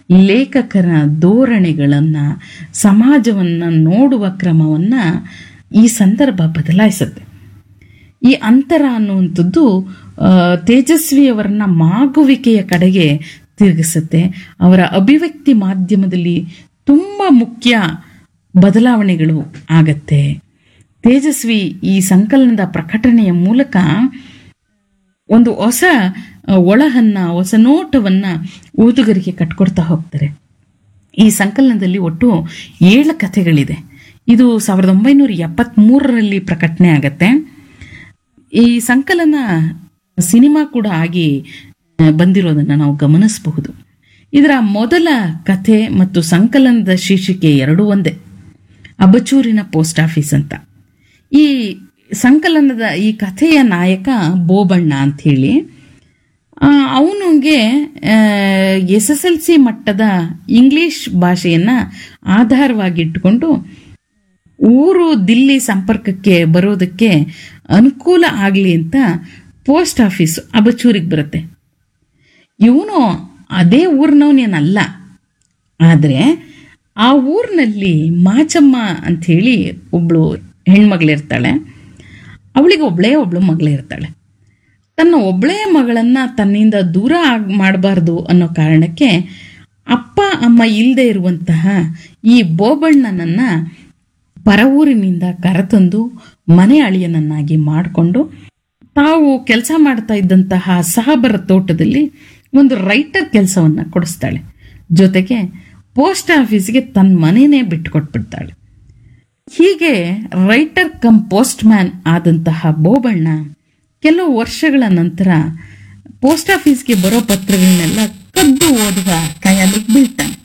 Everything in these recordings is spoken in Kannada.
ಲೇಖಕರ ಧೋರಣೆಗಳನ್ನು ಸಮಾಜವನ್ನು ನೋಡುವ ಕ್ರಮವನ್ನು ಈ ಸಂದರ್ಭ ಬದಲಾಯಿಸುತ್ತೆ ಈ ಅಂತರ ಅನ್ನುವಂಥದ್ದು ಆ, ತೇಜಸ್ವಿಯವರನ್ನ ಮಾಗುವಿಕೆಯ ಕಡೆಗೆ ತಿರುಗಿಸುತ್ತೆ ಅವರ ಅಭಿವ್ಯಕ್ತಿ ಮಾಧ್ಯಮದಲ್ಲಿ ತುಂಬ ಮುಖ್ಯ ಬದಲಾವಣೆಗಳು ಆಗತ್ತೆ ತೇಜಸ್ವಿ ಈ ಸಂಕಲನದ ಪ್ರಕಟಣೆಯ ಮೂಲಕ ಒಂದು ಹೊಸ ಆ, ಒಳಹನ್ನ ಹೊಸ ನೋಟವನ್ನ ಓದುಗರಿಗೆ ಕಟ್ಕೊಡ್ತಾ ಹೋಗ್ತಾರೆ ಈ ಸಂಕಲನದಲ್ಲಿ ಒಟ್ಟು ಏಳು ಕಥೆಗಳಿದೆ ಇದು ಸಾವಿರದ ಒಂಬೈನೂರ ಎಪ್ಪತ್ತ್ಮೂರರಲ್ಲಿ ಪ್ರಕಟಣೆ ಆಗತ್ತೆ ಈ ಸಂಕಲನ ಸಿನಿಮಾ ಕೂಡ ಆಗಿ ಆ, ಬಂದಿರೋದನ್ನು ನಾವು ಗಮನಿಸಬಹುದು ಇದರ ಮೊದಲ ಕಥೆ ಮತ್ತು ಸಂಕಲನದ ಶೀರ್ಷಿಕೆ ಎರಡೂ ಒಂದೇ ಅಬಚೂರಿನ ಪೋಸ್ಟ್ ಆಫೀಸ್ ಅಂತ ಈ ಸಂಕಲನದ ಈ ಕಥೆಯ ನಾಯಕ ಬೋಬಣ್ಣ ಅಂಥೇಳಿ ಅವನಿಗೆ ಎಸ್ ಎಸ್ ಎಲ್ ಸಿ ಮಟ್ಟದ ಇಂಗ್ಲಿಷ್ ಭಾಷೆಯನ್ನು ಆಧಾರವಾಗಿಟ್ಟುಕೊಂಡು ಊರು ದಿಲ್ಲಿ ಸಂಪರ್ಕಕ್ಕೆ ಬರೋದಕ್ಕೆ ಅನುಕೂಲ ಆಗಲಿ ಅಂತ ಪೋಸ್ಟ್ ಆಫೀಸ್ ಅಬಚೂರಿಗೆ ಬರುತ್ತೆ ಇವನು ಅದೇ ಊರಿನವನೇನಲ್ಲ ಆದರೆ ಆ ಊರಿನಲ್ಲಿ ಮಾಚಮ್ಮ ಅಂಥೇಳಿ ಒಬ್ಳು ಹೆಣ್ಮಗಳಿರ್ತಾಳೆ ಅವಳಿಗೆ ಒಬ್ಬಳೇ ಒಬ್ಳು ಮಗಳಿರ್ತಾಳೆ ತನ್ನ ಒಬ್ಬಳೇ ಮಗಳನ್ನ ತನ್ನಿಂದ ದೂರ ಆಗ್ ಮಾಡಬಾರ್ದು ಅನ್ನೋ ಕಾರಣಕ್ಕೆ ಅಪ್ಪ ಅಮ್ಮ ಇಲ್ಲದೆ ಇರುವಂತಹ ಈ ಬೋಬಣ್ಣನನ್ನ ಪರವೂರಿನಿಂದ ಕರೆತಂದು ಮನೆ ಅಳಿಯನನ್ನಾಗಿ ಮಾಡಿಕೊಂಡು ತಾವು ಕೆಲಸ ಮಾಡ್ತಾ ಇದ್ದಂತಹ ಸಹಬರ ತೋಟದಲ್ಲಿ ಒಂದು ರೈಟರ್ ಕೆಲಸವನ್ನ ಕೊಡಿಸ್ತಾಳೆ ಜೊತೆಗೆ ಪೋಸ್ಟ್ ಆಫೀಸ್ಗೆ ತನ್ನ ಮನೆನೇ ಬಿಟ್ಟುಕೊಟ್ಬಿಡ್ತಾಳೆ ಹೀಗೆ ರೈಟರ್ ಕಮ್ ಪೋಸ್ಟ್ ಮ್ಯಾನ್ ಆದಂತಹ ಬೋಬಣ್ಣ ಕೆಲವು ವರ್ಷಗಳ ನಂತರ ಪೋಸ್ಟ್ ಆಫೀಸ್ಗೆ ಬರೋ ಪತ್ರಗಳನ್ನೆಲ್ಲ ಕದ್ದು ಓದುವ ಕೈಯಲ್ಲಿ ಬೀಳ್ತಾನೆ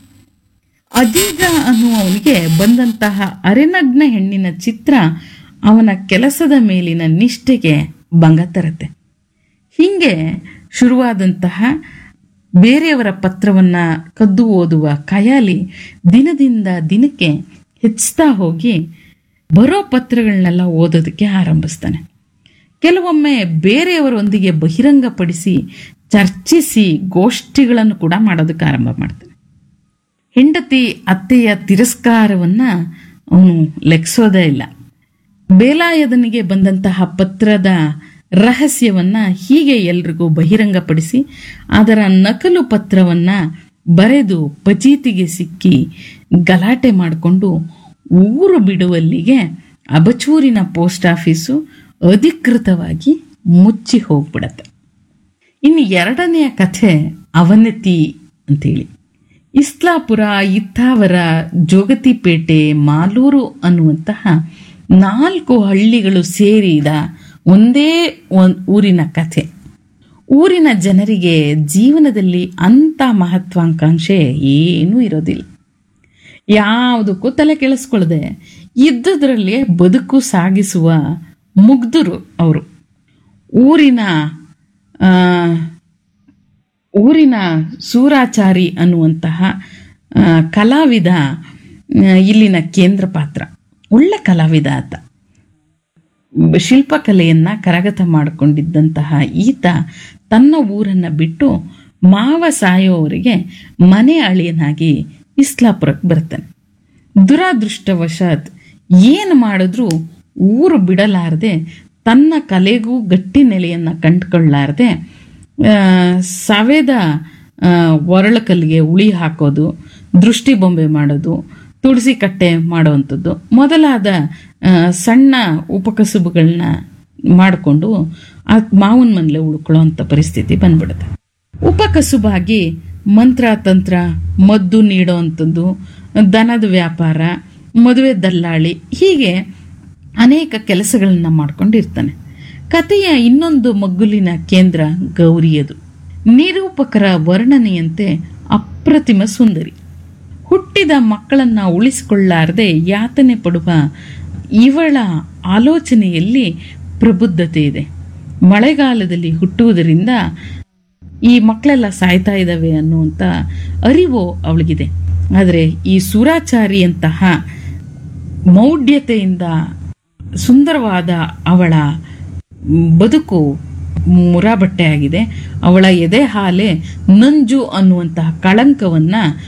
ಅದೀಗ ಅನ್ನುವವನಿಗೆ ಬಂದಂತಹ ಅರೆನಗ್ನ ಹೆಣ್ಣಿನ ಚಿತ್ರ ಅವನ ಕೆಲಸದ ಮೇಲಿನ ನಿಷ್ಠೆಗೆ ಭಂಗ ತರುತ್ತೆ ಹೀಗೆ ಶುರುವಾದಂತಹ ಬೇರೆಯವರ ಪತ್ರವನ್ನ ಕದ್ದು ಓದುವ ಖಯಾಲಿ ದಿನದಿಂದ ದಿನಕ್ಕೆ ಹೆಚ್ಚುತ್ತಾ ಹೋಗಿ ಬರೋ ಪತ್ರಗಳನ್ನೆಲ್ಲ ಓದೋದಕ್ಕೆ ಆರಂಭಿಸ್ತಾನೆ ಕೆಲವೊಮ್ಮೆ ಬೇರೆಯವರೊಂದಿಗೆ ಬಹಿರಂಗಪಡಿಸಿ ಚರ್ಚಿಸಿ ಗೋಷ್ಠಿಗಳನ್ನು ಕೂಡ ಮಾಡೋದಕ್ಕೆ ಆರಂಭ ಮಾಡ್ತಾನೆ ಹೆಂಡತಿ ಅತ್ತೆಯ ತಿರಸ್ಕಾರವನ್ನ ಅವನು ಲೆಕ್ಸೋದೇ ಇಲ್ಲ ಬೇಲಾಯದನಿಗೆ ಬಂದಂತಹ ಪತ್ರದ ರಹಸ್ಯವನ್ನ ಹೀಗೆ ಎಲ್ರಿಗೂ ಬಹಿರಂಗಪಡಿಸಿ ಅದರ ನಕಲು ಪತ್ರವನ್ನ ಬರೆದು ಪಚೀತಿಗೆ ಸಿಕ್ಕಿ ಗಲಾಟೆ ಮಾಡಿಕೊಂಡು ಊರು ಬಿಡುವಲ್ಲಿಗೆ ಅಬಚೂರಿನ ಪೋಸ್ಟ್ ಆಫೀಸು ಅಧಿಕೃತವಾಗಿ ಮುಚ್ಚಿ ಹೋಗ್ಬಿಡತ್ತೆ ಇನ್ನು ಎರಡನೆಯ ಕಥೆ ಅವನತಿ ಅಂತೇಳಿ ಇಸ್ಲಾಪುರ ಇತ್ತಾವರ ಜೋಗತಿಪೇಟೆ ಮಾಲೂರು ಅನ್ನುವಂತಹ ನಾಲ್ಕು ಹಳ್ಳಿಗಳು ಸೇರಿದ ಒಂದೇ ಒಂದ್ ಊರಿನ ಕಥೆ ಊರಿನ ಜನರಿಗೆ ಜೀವನದಲ್ಲಿ ಅಂಥ ಮಹತ್ವಾಕಾಂಕ್ಷೆ ಏನೂ ಇರೋದಿಲ್ಲ ಯಾವುದಕ್ಕೂ ತಲೆ ಕೆಳಿಸ್ಕೊಳ್ಳದೆ ಇದ್ದುದರಲ್ಲಿ ಬದುಕು ಸಾಗಿಸುವ ಮುಗ್ಧರು ಅವರು ಊರಿನ ಆ, ಊರಿನ ಸೂರಾಚಾರಿ ಅನ್ನುವಂತಹ ಆ, ಕಲಾವಿದ ಆ, ಇಲ್ಲಿನ ಕೇಂದ್ರ ಪಾತ್ರ ಒಳ್ಳೆ ಕಲಾವಿದ ಆತ ಬ- ಶಿಲ್ಪಕಲೆಯನ್ನ ಕರಗತ ಮಾಡಿಕೊಂಡಿದ್ದಂತಹ ಈತ ತನ್ನ ಊರನ್ನ ಬಿಟ್ಟು ಮಾವ ಸಾಯೋವರೆಗೆ ಮನೆ ಅಳಿಯನಾಗಿ ಇಸ್ಲಾಪುರಕ್ಕೆ ಬರ್ತಾನೆ ದುರಾದೃಷ್ಟವಶಾತ್ ಏನು ಮಾಡಿದ್ರೂ ಊರು ಬಿಡಲಾರದೆ ತನ್ನ ಕಲೆಗೂ ಗಟ್ಟಿ ನೆಲೆಯನ್ನು ಕಂಡುಕೊಳ್ಳಾರದೆ ಆ, ಸವೆದ ಆ, ಒರಳಕಲ್ಲಿಗೆ ಉಳಿ ಹಾಕೋದು ದೃಷ್ಟಿ ಬೊಂಬೆ ಮಾಡೋದು ತುಳಸಿ ಕಟ್ಟೆ ಮಾಡುವಂಥದ್ದು ಮೊದಲಾದ ಆ, ಸಣ್ಣ ಉಪಕಸುಬುಗಳನ್ನ ಮಾಡಿಕೊಂಡು ಆ ಮಾವನ ಮನೇಲೆ ಉಳ್ಕೊಳ್ಳೋವಂಥ ಪರಿಸ್ಥಿತಿ ಬಂದ್ಬಿಡುತ್ತೆ ಉಪಕಸುಬಾಗಿ ಮಂತ್ರ ತಂತ್ರ ಮದ್ದು ನೀಡೋವಂಥದ್ದು ದನದ ವ್ಯಾಪಾರ ಮದುವೆ ದಲ್ಲಾಳಿ ಹೀಗೆ ಅನೇಕ ಕೆಲಸಗಳನ್ನ ಮಾಡ್ಕೊಂಡಿರ್ತಾನೆ ಕಥೆಯ ಇನ್ನೊಂದು ಮಗ್ಗುಲಿನ ಕೇಂದ್ರ ಗೌರಿಯದು ನಿರೂಪಕರ ವರ್ಣನೆಯಂತೆ ಅಪ್ರತಿಮ ಸುಂದರಿ ಹುಟ್ಟಿದ ಮಕ್ಕಳನ್ನ ಉಳಿಸಿಕೊಳ್ಳಾರದೆ ಯಾತನೆ ಪಡುವ ಇವಳ ಆಲೋಚನೆಯಲ್ಲಿ ಪ್ರಬುದ್ಧತೆ ಇದೆ ಮಳೆಗಾಲದಲ್ಲಿ ಹುಟ್ಟುವುದರಿಂದ ಈ ಮಕ್ಕಳೆಲ್ಲ ಸಾಯ್ತಾ ಇದ್ದಾವೆ ಅನ್ನುವಂಥ ಅರಿವು ಅವಳಿಗಿದೆ ಆದರೆ ಈ ಸುರಾಚಾರಿಯಂತಹ ಮೌಢ್ಯತೆಯಿಂದ ಸುಂದರವಾದ ಅವಳ ಬದುಕು ಮುರಾಬಟ್ಟೆ ಆಗಿದೆ ಅವಳ ಎದೆ ಹಾಲೆ ನಂಜು ಅನ್ನುವಂತಹ ಕಳಂಕವನ್ನ